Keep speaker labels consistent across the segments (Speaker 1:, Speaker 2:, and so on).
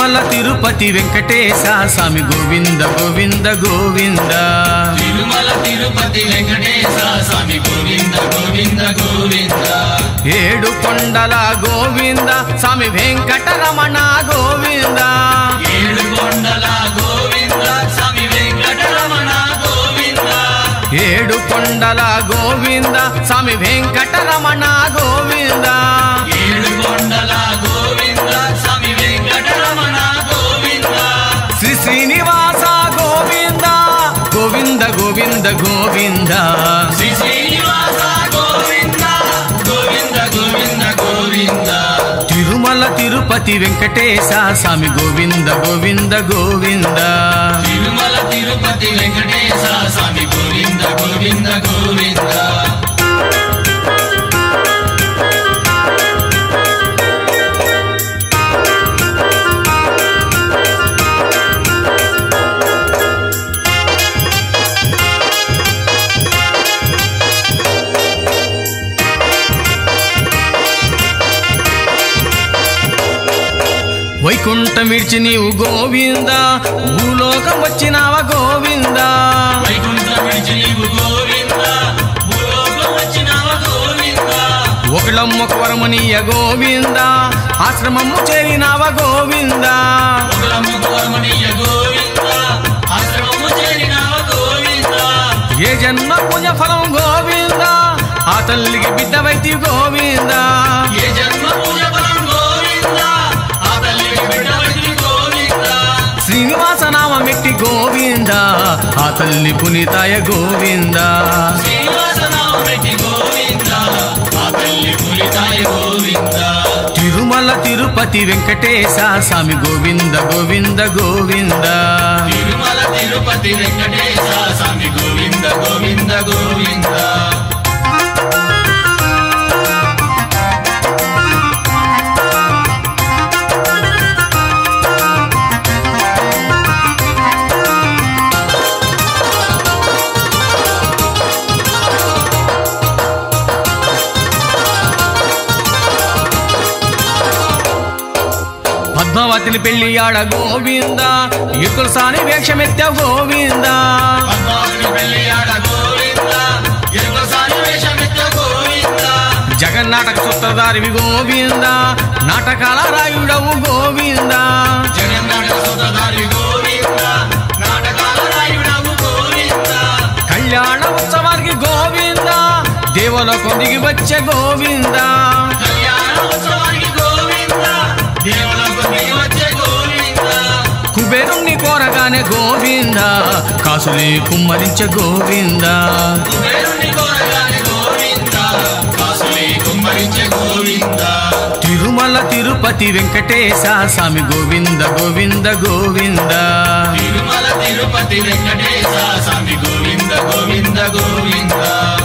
Speaker 1: తిరుమల తిరుపతి వెంకటేశ స్వామి గోవింద గోవింద గోవింద
Speaker 2: తిరుమల తిరుపతి వెంకటేశ స్వామి గోవింద గోవింద గోవింద
Speaker 1: ఏడు కొండల గోవింద స్వామి వెంకటరమణ గోవింద
Speaker 2: ఏడు కొండల గోవింద స్వామి వెంకటరమణ గోవింద
Speaker 1: ఏడు కొండల గోవింద స్వామి వెంకటరమణ గోవింద
Speaker 2: ఏడు కొండల గోవింద స్వామి వెంకటరమణ గోవింద
Speaker 1: శ్రీ శ్రీనివాస గోవింద గోవింద గోవింద గోవింద
Speaker 2: శ్రీ శ్రీనివాస గోవింద గోవింద గోవింద గోవింద
Speaker 1: తిరుమల తిరుపతి వెంకటేశ స్వామి గోవింద గోవింద గోవింద
Speaker 2: తిరుమల తిరుపతి వెంకటేశ స్వామి గోవింద గోవింద గోవింద
Speaker 1: వైకుంఠం విడిచి నీవు గోవింద భూలోకం వచ్చినావ గోవింద
Speaker 2: వైకుంఠం విడిచి నీవు గోవింద భూలోకం వచ్చినావ గోవింద
Speaker 1: ఒకళ్ళమ్మొక వరమనీయ గోవింద ఆశ్రమము చేరినావ గోవింద
Speaker 2: ఒకలముకు వర్మణీయ గోవింద ఆశ్రమము చేరినావ గోవింద
Speaker 1: ఏ జన్మ పూజ ఫలం గోవింద ఆ తల్లికి బిడ్డవైతి గోవింద
Speaker 2: ఏ జన్మ పూజ ఫలం గోవింద ఆ తల్లికి బిడ్డవైతి గోవింద
Speaker 1: శ్రీనివాస నామెట్టి గోవింద ఆ తల్లి పునీతాయ గోవింద
Speaker 2: శ్రీనివాస నామెట్టి గోవింద ఆ తల్లి పులితాయ గోవింద
Speaker 1: తిరుమల తిరుపతి వెంకటేశ స్వామి గోవింద గోవింద గోవింద
Speaker 2: తిరుమల తిరుపతి వెంకటేశ స్వామి గోవింద గోవింద గోవింద
Speaker 1: పద్మావతిని పెళ్లి ఆడ గోవింద ఎక్కుల సాని వేషమెత్త గోవింద
Speaker 2: పద్మావతి పెళ్ళియాడ గోవింద ఎరుకసాని వేషమిత్త గోవింద
Speaker 1: జగన్నాటక సూత్రధారివి గోవింద నాటకాల రాయుడవు గోవింద
Speaker 2: జగన్నాటక సూత్రధారి గోవింద నాటకాల రాయుడవు గోవింద
Speaker 1: కళ్యాణ ఉత్సవానికి గోవింద దేవలోకం దిగి వచ్చే గోవింద
Speaker 2: కళ్యాణ ఉత్సవానికి గోవింద దేవులకు దిగి వచ్చే గోవింద
Speaker 1: కుబేరుణ్ణి కోరగానే గోవింద కాసులే కుమ్మరించే గోవింద
Speaker 2: కుబేరుని కోరగానే గోవింద కాసులే కుమ్మరించే గోవింద
Speaker 1: తిరుమల తిరుపతి వెంకటేశ స్వామి గోవింద గోవింద గోవింద
Speaker 2: తిరుమల తిరుపతి వెంకటేశ స్వామి గోవింద గోవింద గోవింద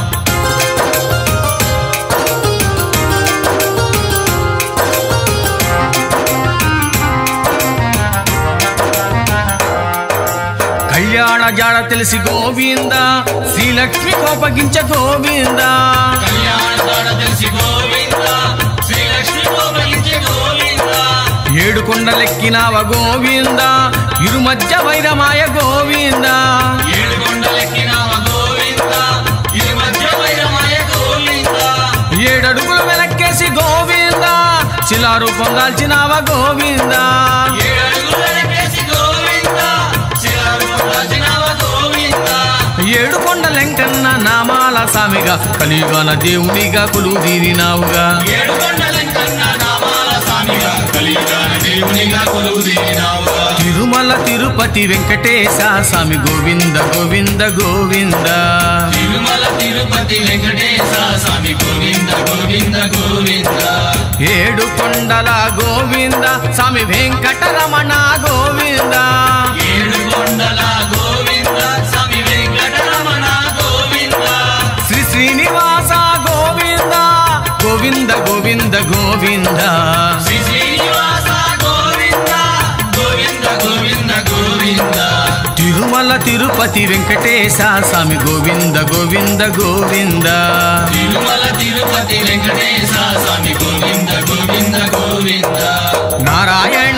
Speaker 1: కళ్యాణ జాడ తెలిసి గోవింద శ్రీలక్ష్మి కోపగించ గోవింద
Speaker 2: కళ్యాణ దాడ తెలిసి గోవింద శ్రీలక్ష్మి గోపగించే గోవింద
Speaker 1: ఏడు కొండలెక్కినావ గోవింద ఇరు మధ్య వైరమాయ గోవింద
Speaker 2: ఏడు కొండలెక్కినావ గోవింద ఇది మధ్య వైరమాయ గోవింద
Speaker 1: ఏడడుగులు వెనక్కేసి గోవింద శిలారూపం దాల్చినావ గోవింద
Speaker 2: ఏడు అడుగులు వెనకేసి గోవింద శిలారూపం దాల్చినావ గోవింద
Speaker 1: ఏడు కొండలెంకన్న నామాల సామిగా కలియుగాన దేవునిగా కొలువు తీరినావుగా
Speaker 2: ఏడు కొండలెంకన్న నామాల స్వామిగా కలియుగాన దేవునిగా కొలువు తీరినావుగా
Speaker 1: తిరుమల తిరుపతి వెంకటేశ స్వామి గోవింద గోవింద గోవింద
Speaker 2: తిరుమల తిరుపతి వెంకటేశ స్వామి గోవింద గోవింద గోవింద
Speaker 1: ఏడు కొండల గోవింద స్వామి వెంకటరమణ గోవింద
Speaker 2: ఏడు కొండల గోవింద స్వామి వెంకటరమణ గోవింద
Speaker 1: శ్రీ శ్రీనివాస గోవింద గోవింద గోవింద గోవింద
Speaker 2: శ్రీ శ్రీనివాస గోవింద గోవింద గోవింద గోవింద
Speaker 1: తిరుమల తిరుపతి వెంకటేశ స్వామి గోవింద గోవింద గోవింద
Speaker 2: తిరుమల తిరుపతి వెంకటేశ స్వామి గోవింద గోవింద గోవింద
Speaker 1: నారాయణ